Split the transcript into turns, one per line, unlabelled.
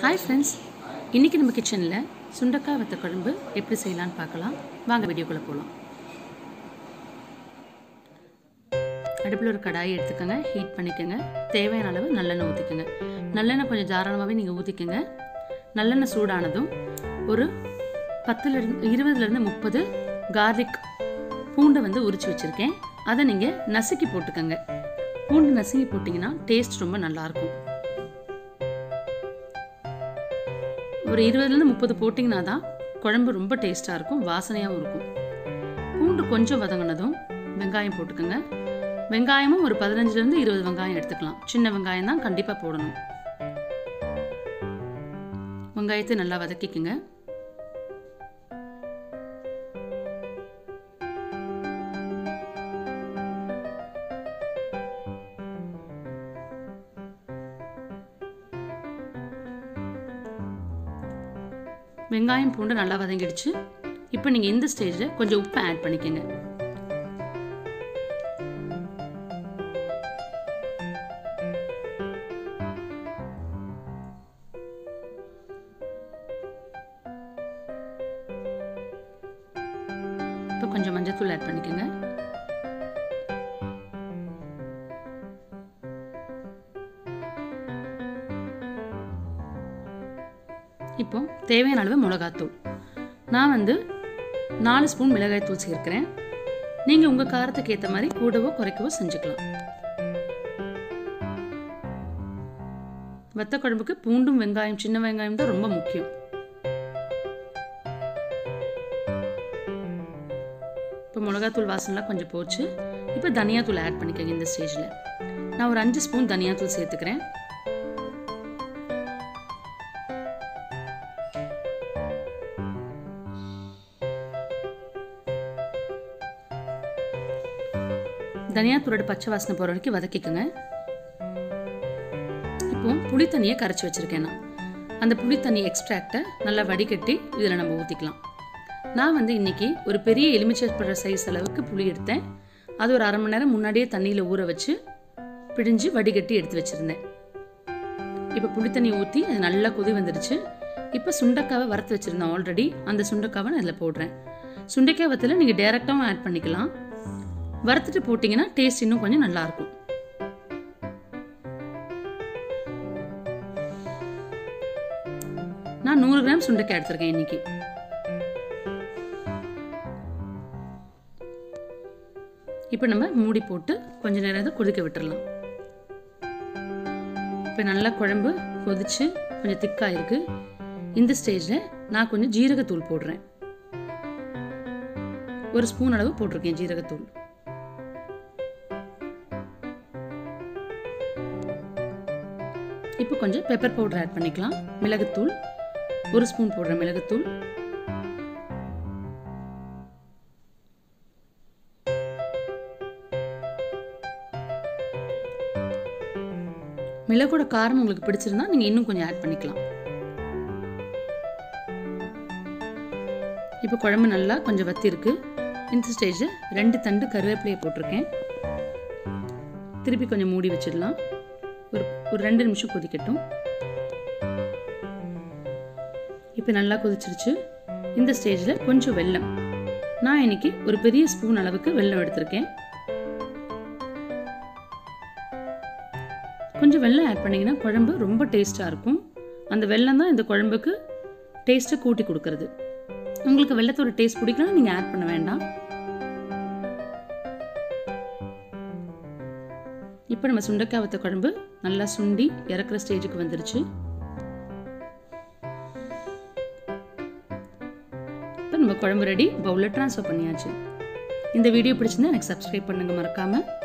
hi friends இன்றைக்கி நம்ம கிச்சனில் சுண்டக்காய் வத்த குழம்பு எப்படி செய்யலான்னு பார்க்கலாம் வாங்க வீடியோக்குள்ளே போகலாம் அடுப்பில் ஒரு கடாயை எடுத்துக்கோங்க ஹீட் பண்ணிக்கோங்க தேவையான அளவு நல்லெண்ணெய் ஊற்றிக்கோங்க நல்லெண்ணெய் கொஞ்சம் தாராளமாகவே நீங்கள் ஊற்றிக்கோங்க நல்லெண்ணெய் சூடானதும் ஒரு பத்துலேருந்து இருபதுலேருந்து முப்பது கார்லிக் பூண்டை வந்து உரிச்சு வச்சுருக்கேன் அதை நீங்கள் நசுக்கி போட்டுக்கோங்க பூண்டு நசுக்கி போட்டிங்கன்னா டேஸ்ட் ரொம்ப நல்லாயிருக்கும் ஒரு இருபதுலேருந்து முப்பது போட்டிங்கன்னா தான் குழம்பு ரொம்ப டேஸ்ட்டாக இருக்கும் வாசனையாகவும் இருக்கும் பூண்டு கொஞ்சம் வதங்கினதும் வெங்காயம் போட்டுக்கோங்க வெங்காயமும் ஒரு பதினஞ்சுலேருந்து இருபது வெங்காயம் எடுத்துக்கலாம் சின்ன வெங்காயம் தான் கண்டிப்பாக போடணும் வெங்காயத்தை நல்லா வதக்கிக்குங்க வெங்காயம் பூண்டு நல்லா வதங்கிடுச்சு இப்போ நீங்கள் இந்த ஸ்டேஜில் கொஞ்சம் உப்பை ஆட் பண்ணிக்கோங்க இப்போ கொஞ்சம் மஞ்சத்தூள் ஆட் பண்ணிக்கோங்க இப்போ தேவையான அளவு மிளகாத்தூள் நான் வந்து நாலு ஸ்பூன் மிளகாய் தூள் சேர்க்கிறேன் நீங்கள் உங்கள் காரத்துக்கு ஏற்ற மாதிரி கூடவோ குறைக்கவோ செஞ்சுக்கலாம் வத்த குழம்புக்கு பூண்டும் வெங்காயம் சின்ன வெங்காயம் தான் ரொம்ப முக்கியம் இப்போ மிளகாத்தூள் வாசனைலாம் கொஞ்சம் போச்சு இப்போ தனியாத்தூள் ஆட் பண்ணிக்கோங்க இந்த ஸ்டேஜில் நான் ஒரு அஞ்சு ஸ்பூன் தனியாத்தூள் சேர்த்துக்கிறேன் தனியாத்தூளோட பச்சை வாசனை போகிற வரைக்கும் வதக்கிக்கோங்க இப்போ புளி தண்ணியை கரைச்சி வச்சுருக்கேன் நான் அந்த புளி தண்ணி எக்ஸ்ட்ராக்டை நல்லா வடிகட்டி இதில் நம்ம ஊற்றிக்கலாம் நான் வந்து இன்றைக்கி ஒரு பெரிய எலுமிச்சைப்படுற சைஸ் அளவுக்கு புளி எடுத்தேன் அது ஒரு அரை மணி நேரம் முன்னாடியே தண்ணியில் ஊற வச்சு பிழிஞ்சு வடிகட்டி எடுத்து வச்சுருந்தேன் இப்போ புளி தண்ணி ஊற்றி அது நல்லா கொதி வந்துடுச்சு இப்போ சுண்டக்காவை வறுத்து வச்சுருந்தேன் ஆல்ரெடி அந்த சுண்டக்காவை நான் இதில் போடுறேன் சுண்டைக்காய் வத்தில் நீங்கள் டேரெக்டாகவும் ஆட் பண்ணிக்கலாம் வறுத்துட்டு போட்டிங்கன்னா டேஸ்ட் இன்னும் கொஞ்சம் நல்லாயிருக்கும் நான் நூறு கிராம் சுண்டைக்காய் எடுத்திருக்கேன் இன்னைக்கு இப்போ நம்ம மூடி போட்டு கொஞ்ச நேரம் இதை கொதிக்க விட்டுறலாம் இப்போ நல்லா குழம்பு கொதிச்சு கொஞ்சம் திக்காக இருக்கு இந்த ஸ்டேஜில் நான் கொஞ்சம் ஜீரகத்தூள் போடுறேன் ஒரு ஸ்பூன் அளவு போட்டிருக்கேன் ஜீரகத்தூள் இப்போ கொஞ்சம் பெப்பர் பவுடர் ஆட் பண்ணிக்கலாம் மிளகுத்தூள் ஒரு ஸ்பூன் போடுற மிளகுத்தூள் மிளகோட காரம் உங்களுக்கு பிடிச்சிருந்தா நீங்கள் இன்னும் கொஞ்சம் ஆட் பண்ணிக்கலாம் இப்போ குழம்பு நல்லா கொஞ்சம் வத்தி இருக்கு இந்த ஸ்டேஜில் ரெண்டு தண்டு கருவேப்பிலையை போட்டிருக்கேன் திருப்பி கொஞ்சம் மூடி வச்சிடலாம் ஒரு ஒரு ரெண்டு நிமிஷம் கொதிக்கட்டும் இப்போ நல்லா கொதிச்சிருச்சு இந்த ஸ்டேஜில் கொஞ்சம் வெல்லம் நான் இன்னைக்கு ஒரு பெரிய ஸ்பூன் அளவுக்கு வெல்லம் எடுத்திருக்கேன் கொஞ்சம் வெல்லம் ஆட் பண்ணிங்கன்னா குழம்பு ரொம்ப டேஸ்ட்டாக இருக்கும் அந்த வெல்லம் தான் இந்த குழம்புக்கு டேஸ்ட்டை கூட்டி கொடுக்கறது உங்களுக்கு வெள்ளத்தோட டேஸ்ட் பிடிக்கலாம் நீங்கள் ஆட் பண்ண வேண்டாம் இப்போ நம்ம சுண்டக்காய் வத்த குழம்பு நல்லா சுண்டி இறக்குற ஸ்டேஜுக்கு வந்துருச்சு இப்போ நம்ம குழம்பு ரெடி பவுலில் ட்ரான்ஸ்ஃபர் பண்ணியாச்சு இந்த வீடியோ பிடிச்சிருந்தா எனக்கு சப்ஸ்கிரைப் பண்ணுங்கள் மறக்காமல்